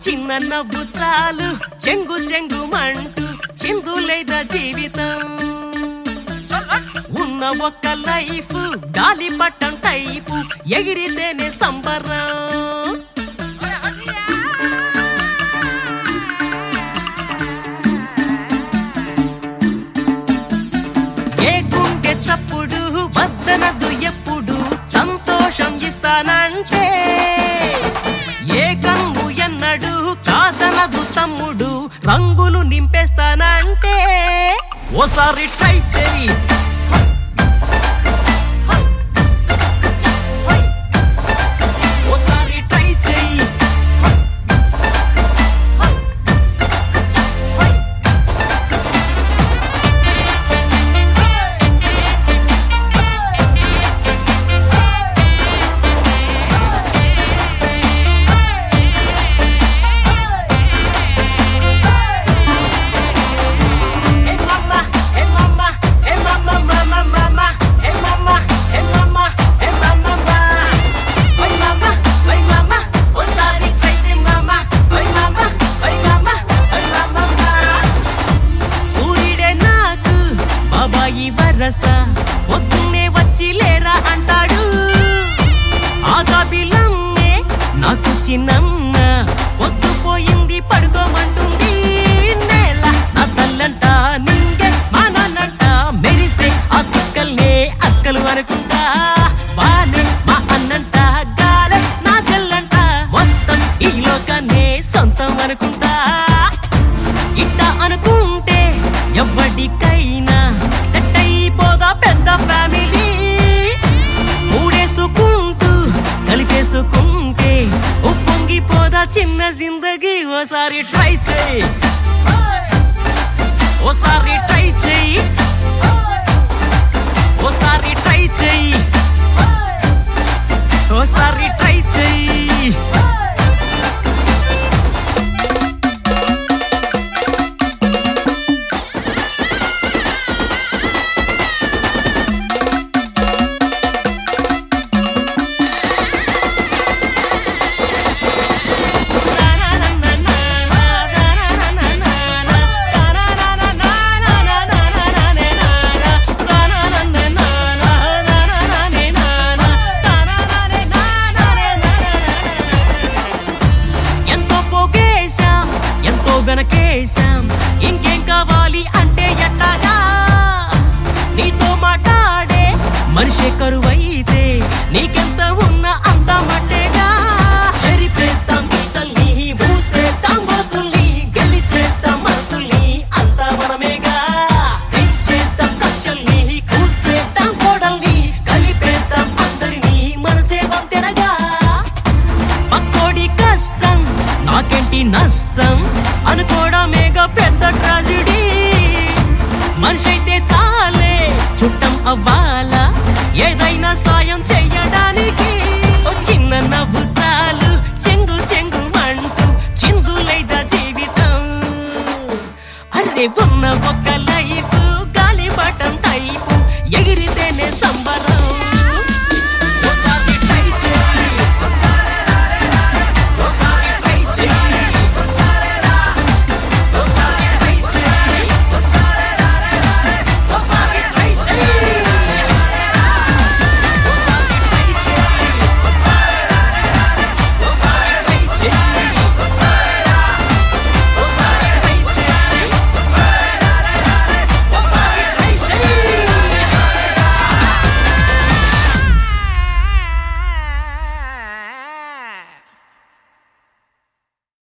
చిన్న నవ్వు చాలు చెంగు చెంగు మంటూ చిందు లేదా జీవితం ఉన్న ఒక్క లైఫ్ గాలి పట్టం టైపు ఎగిరితేనే సంబరం ఏ గుండె చప్పుడు వద్దనదు ఎప్పుడు సంతోషం ఇస్తానంటే ఏ కన్ను ఎన్నడు కాదనదు తమ్ముడు రంగులు నింపేస్తానంటే ఓసారి ట్రై చేయి ఓసారి ట్రై చేయి Hey mama, hey mama, hey mama, mama, mama, hey mama, hey mama, hey mama, mama. Hey mama, hey mama, ఓసారి try చేయి mama. Hey mama, hey mama, hey mama, mama. సూర్యుడే నాకు బాబాయి వరస పొద్దున్నే వచ్చి లేరా అంటాడు ఆగాబిలమ్మే నాకు చిన్నమ్మ పొద్దుపోయింది పడుకోమంటుంది నేల నా తల్లంట నింగే మా నాన్నంట మెరిసే ఆ చుక్కల్నే అక్కలు అనుకుంటా వానే మా అన్నంట గాలే నా చెల్లంట మొత్తం ఈ లోకాన్నే సొంతం అనుకుంటా ఇట్ట అనుకుంటే ఎవ్వడికైనా సెట్ అయిపోదా పెద్ద ఫ్యామిలీ మూడేసుకుంటూ కలిపేసుకుంటే ఉప్పొంగిపోదా చిన్న జిందగీ ఓసారి ట్రై చేయి ఓసారి ట్రై చేయి ఓసారి ట్రై చేయి ఓసారి ట్రై చేయి ఎంతో పోగేశాం ఎంతో వెనకేశాం ఇంకేం కావాలి అంటే ఎట్టాగా నీతో మాట్లాడే మనిషే కరువైతే నీకెంత ఉన్నా అంత మట్టేగా చెరిపేద్దాం గీతల్ని మూసేద్దాం బతుల్ని గెలిచేద్దాం మనసుల్ని అంతా మనమేగా తెంచేద్దాం కచ్చల్ని కూల్చేద్దాం గోడల్ని కలిపేద్దాం అందరినీ మనసే వంతెనగా పక్కోడి కష్టం నాకేంటి నష్టం అనుకోవడమేగా పెద్ద ట్రాజిడీ మనిషి అయితే చాలే చుట్టం అవ్వాలా ఏదైనా సాయం చెయ్యడానికి ఓ చిన్న నవ్వు చాలు చెంగు చెంగు మంటూ చిందులైద జీవితం అరే ఉన్న ఒక్క లైఫ్ గాలి బటం టైపు ఎగిరితేనే సంబరం